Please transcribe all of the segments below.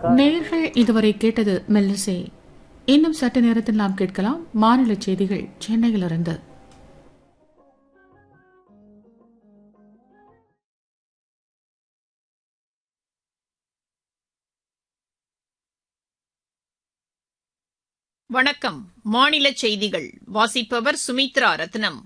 நேயர்கள் இதுவரை கேட்டது மெல்லிசை இன்னும் சற்று நேரத்தில் நாம் கேட்கலாம் மாநில செய்திகள் சென்னையிலிருந்து வணக்கம் மாநில செய்திகள் வாசிப்பவர் சுமித்ரா ரத்னம்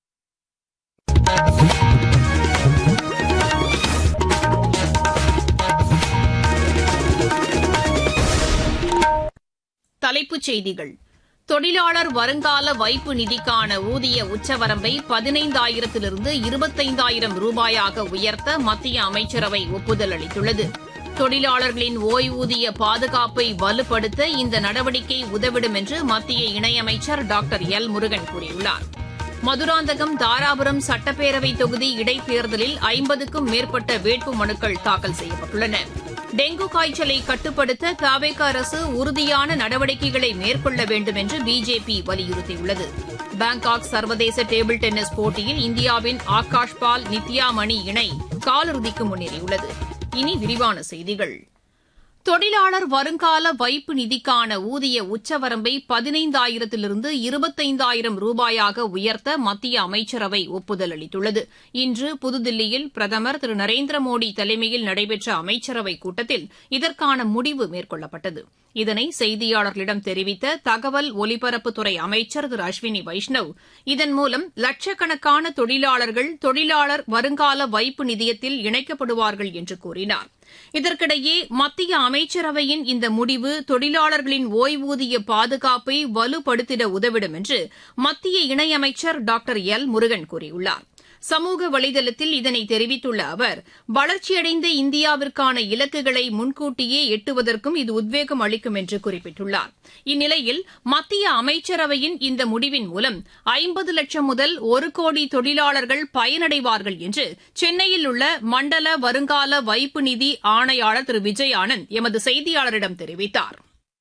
தலைப்புச் செய்திகள் தொழிலாளர் வருங்கால வைப்பு நிதிக்கான ஊதிய உச்சவரம்பை பதினைந்தாயிரத்திலிருந்து இருபத்தைந்தாயிரம் ரூபாயாக உயர்த்த மத்திய அமைச்சரவை ஒப்புதல் அளித்துள்ளது தொழிலாளர்களின் ஓய்வூதிய பாதுகாப்பை வலுப்படுத்த இந்த நடவடிக்கை உதவிடும் என்று மத்திய இணையமைச்சர் டாக்டர் எல் முருகன் கூறியுள்ளார் மதுராந்தகம் தாராபுரம் சட்டப்பேரவை தொகுதி இடைத்தேர்தலில் ஐம்பதுக்கும் மேற்பட்ட வேட்பு மனுக்கள் தாக்கல் செய்யப்பட்டுள்ளன டெங்கு காய்ச்சலை கட்டுப்படுத்த தாவேக அரசு உறுதியான நடவடிக்கைகளை மேற்கொள்ள வேண்டும் என்று பிஜேபி வலியுறுத்தியுள்ளது பாங்காக் சர்வதேச டேபிள் டென்னிஸ் போட்டியில் இந்தியாவின் ஆகாஷ் பால் நித்யா மணி இணை காலிறுதிக்கு முன்னேறியுள்ளது இனி விரிவான செய்திகள் தொழிலாளர் வருங்கால வைப்பு நிதிக்கான ஊதிய உச்சவரம்பை பதினைந்தாயிரத்திலிருந்து இருபத்தைந்தாயிரம் ரூபாயாக உயர்த்த மத்திய அமைச்சரவை ஒப்புதல் அளித்துள்ளது இன்று புதுதில்லியில் பிரதமர் திரு நரேந்திர மோடி தலைமையில் நடைபெற்ற அமைச்சரவைக் கூட்டத்தில் இதற்கான முடிவு மேற்கொள்ளப்பட்டது இதனை செய்தியாளர்களிடம் தெரிவித்த தகவல் ஒலிபரப்புத்துறை அமைச்சர் திரு அஸ்வினி வைஷ்ணவ் இதன் மூலம் லட்சக்கணக்கான தொழிலாளர்கள் தொழிலாளர் வருங்கால வைப்பு நிதியத்தில் இணைக்கப்படுவார்கள் என்று கூறினார் இதற்கிடையே மத்திய அமைச்சரவையின் இந்த முடிவு தொழிலாளர்களின் ஓய்வூதிய பாதுகாப்பை வலுப்படுத்திட உதவிடும் என்று மத்திய இணையமைச்சர் டாக்டர் எல் முருகன் கூறியுள்ளார் சமூக வலைதளத்தில் இதனை தெரிவித்துள்ள அவர் வளர்ச்சியடைந்த இந்தியாவிற்கான இலக்குகளை முன்கூட்டியே எட்டுவதற்கும் இது உத்வேகம் அளிக்கும் என்று குறிப்பிட்டுள்ளார் இந்நிலையில் மத்திய அமைச்சரவையின் இந்த முடிவின் மூலம் ஐம்பது லட்சம் முதல் ஒரு கோடி தொழிலாளர்கள் பயனடைவார்கள் என்று சென்னையில் உள்ள மண்டல வருங்கால வைப்பு நிதி ஆணையாளர் திரு விஜய் ஆனந்த் எமது செய்தியாளரிடம் தெரிவித்தார்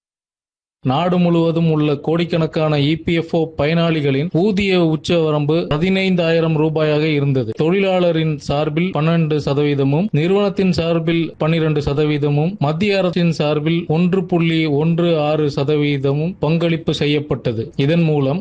நாடு முழுவதும் உள்ள கோடிக்கணக்கான இபிஎஃப்ஓ பயனாளிகளின் ஊதிய உச்சவரம்பு பதினைந்தாயிரம் ரூபாயாக இருந்தது தொழிலாளரின் சார்பில் பன்னெண்டு சதவீதமும் நிறுவனத்தின் சார்பில் பன்னிரண்டு சதவீதமும் மத்திய அரசின் சார்பில் ஒன்று புள்ளி ஒன்று ஆறு சதவீதமும் பங்களிப்பு செய்யப்பட்டது இதன் மூலம்